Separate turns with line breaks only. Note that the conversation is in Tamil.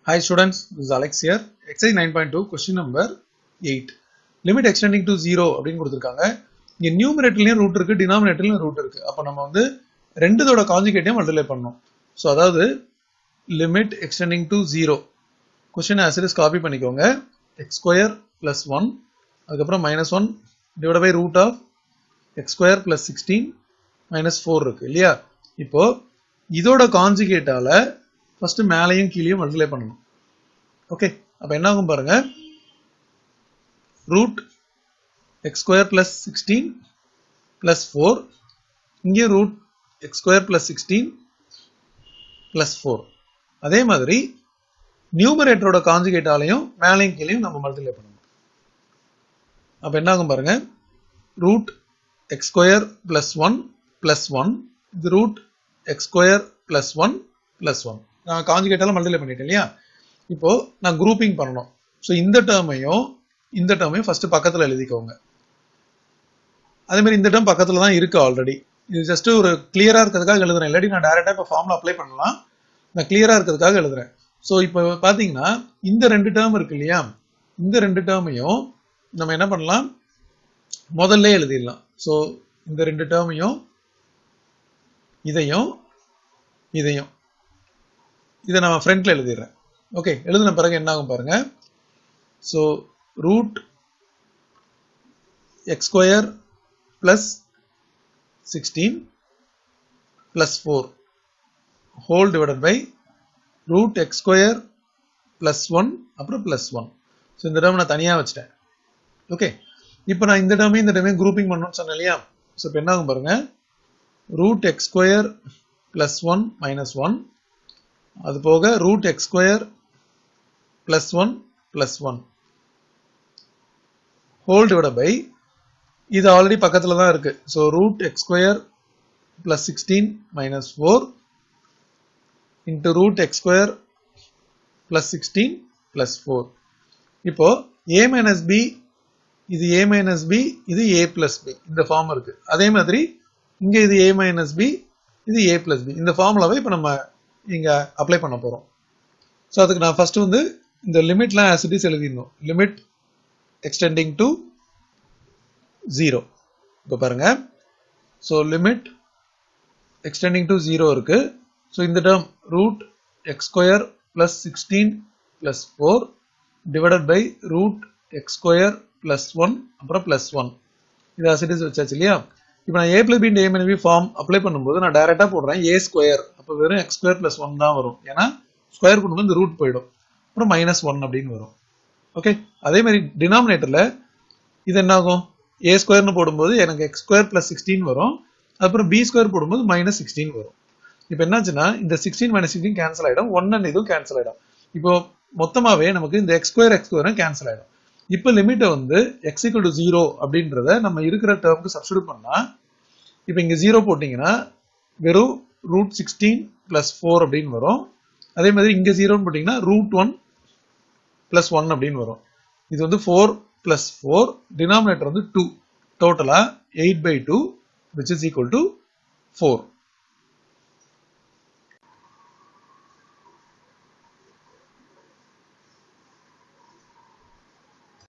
Hi students, this is Alex here. Exercise 9.2 question number 8. Limit extending to 0 அப்படின்னு கொடுத்துருக்காங்க இங்க நியூமரேட்டர்லயும் ரூட் இருக்கு டினாமினேட்டர்லயும் ரூட் இருக்கு அப்ப நம்ம வந்து ரெண்டுதோட காஞ்சுகேட்டையும் மல்டிப்ளை பண்ணோம் ஸோ அதாவது limit extending to zero question ஆசிரியஸ் காப்பி பண்ணிக்கோங்க எக்ஸ் ஸ்கொயர் பிளஸ் ஒன் அதுக்கப்புறம் minus one divide by root of x square plus sixteen minus four இருக்கு இல்லையா இப்போ இதோட காஞ்சுகேட்டால ஃபர்ஸ்ட் மேலையும் கீழேயும் மல்டிப்ளை பண்ணணும் ஓகே அப்ப என்ன ஆகும் பாருங்க root x square plus sixteen plus four இங்கே root x square plus sixteen plus four அதே மாதிரி நியூமரேட்டரோட காஞ்சுகேட்டாலையும் மேலையும் கீழையும் நம்ம மல்டிப்ளை பண்ணணும் அப்ப என்ன ஆகும் பாருங்க root x square plus one plus one இது root x square plus one plus one நான் காஞ்சுகேட்டாலும் மல்டிப்ளை பண்ணிட்டேன் இல்லையா இப்போ நான் குரூப்பிங் பண்ணணும் ஸோ இந்த டேர்மையும் இந்த டேர்மையும் ஃபர்ஸ்ட் பக்கத்தில் எழுதிக்கோங்க அதே மாதிரி இந்த டேர்ம் பக்கத்தில் தான் இருக்கு ஆல்ரெடி இது ஜஸ்ட் ஒரு கிளியரா இருக்கிறதுக்காக எழுதுறேன் இல்லாட்டி நான் டேரக்டா இப்போ ஃபார்ம்ல அப்ளை பண்ணலாம் நான் கிளியரா இருக்கிறதுக்காக எழுதுறேன் ஸோ இப்போ பார்த்தீங்கன்னா இந்த ரெண்டு டேர்ம் இருக்கு இல்லையா இந்த ரெண்டு டேர்மையும் நம்ம என்ன பண்ணலாம் முதல்ல எழுதிடலாம் ஸோ இந்த ரெண்டு டேர்மையும் இதையும் இதையும் இதை நம்ம ஃப்ரண்ட்ல எழுதிடுறேன் ஓகே எழுதின பிறகு என்ன ஆகும் பாருங்க so root x square plus sixteen plus four whole divided by root x square plus one அப்புறம் பிளஸ் ஒன் ஸோ இந்த டேர்ம் நான் தனியாக வச்சிட்டேன் ஓகே இப்போ நான் இந்த டேர்மையும் இந்த டேர்மையும் குரூப்பிங் பண்ணணும்னு சொன்னேன் இல்லையா ஸோ இப்போ என்ன ஆகும் பாருங்க root x square plus one minus one அது போக root x square plus one plus one whole divide by இது ஆல்ரெடி பக்கத்தில் தான் இருக்கு so root x square plus sixteen minus four into root x square plus sixteen plus four இப்போ ஏ மைனஸ் பி இது ஏ மைனஸ் பி இது ஏ பிளஸ் பி இந்த ஃபார்ம் இருக்கு அதே மாதிரி இங்க இது ஏ மைனஸ் பி இது ஏ பிளஸ் பி இந்த ஃபார்முலாவை இப்போ நம்ம இங்க அப்ளை பண்ண போறோம் ஸோ அதுக்கு நான் ஃபர்ஸ்ட் வந்து இந்த லிமிட்லாம் ஆசிட்டிஸ் எழுதிடணும் லிமிட் எக்ஸ்டெண்டிங் டு ஜீரோ இப்போ பாருங்க so limit extending to zero இருக்கு ஸோ இந்த term root x square plus sixteen plus four divided by root x square plus one அப்புறம் பிளஸ் ஒன் இது அசிட்டிஸ் வச்சாச்சு இல்லையா இப்போ நான் A plus B A minus B form apply பண்ணும்போது நான் டைரக்டா போடுறேன் ஏ ஸ்கொயர் அப்போ வெறும் எக்ஸ் ஸ்கொயர் பிளஸ் ஒன் தான் வரும் ஏன்னா ஸ்கொயர் பண்ணும்போது இந்த ரூட் போயிடும் அப்புறம் மைனஸ் ஒன் அப்படின்னு வரும் ஓகே அதே மாதிரி டினாமினேட்டர்ல இது என்ன ஆகும் ஏ ஸ்கொயர்னு போடும்போது எனக்கு எக்ஸ் ஸ்கொயர் பிளஸ் சிக்ஸ்டீன் வரும் அப்புறம் பி ஸ்கொயர் போடும்போது மைனஸ் சிக்ஸ்டீன் வரும் இப்போ என்னாச்சுன்னா இந்த சிக்ஸ்டீன் மைனஸ் சிக்ஸ்டீன் கேன்சல் ஆயிடும் ஒன் அண்ட் இதுவும் கேன்சல் ஆயிடும் இப்போ மொத்தமாவே நமக்கு இந்த எக்ஸ் ஸ்கொயர் எக்ஸ் ஸ்கொயரும் கேன்சல் ஆயிடும் இப்போ லிமிட்டை வந்து எக்ஸ் ஈக்குவல் டு ஜீரோ அப்படின்றத நம்ம இருக்கிற டேர்முக்கு சப்ஸ்டியூட் பண்ணா இப்போ இங்க ஜீரோ போட்டீங்கன்னா வெறும் ரூட் சிக்ஸ்டீன் பிளஸ் ஃபோர் அப்படின்னு வரும் அதே மாதிரி இங்க ஜீரோன்னு போட்டீங்கன்னா ரூட் ஒன் பிளஸ் ஒன் அப்படின்னு வரும் இது வந்து ஃபோர் பிளஸ் ஃபோர் டினாமினேட்டர் வந்து two totally eight by two which is equal to four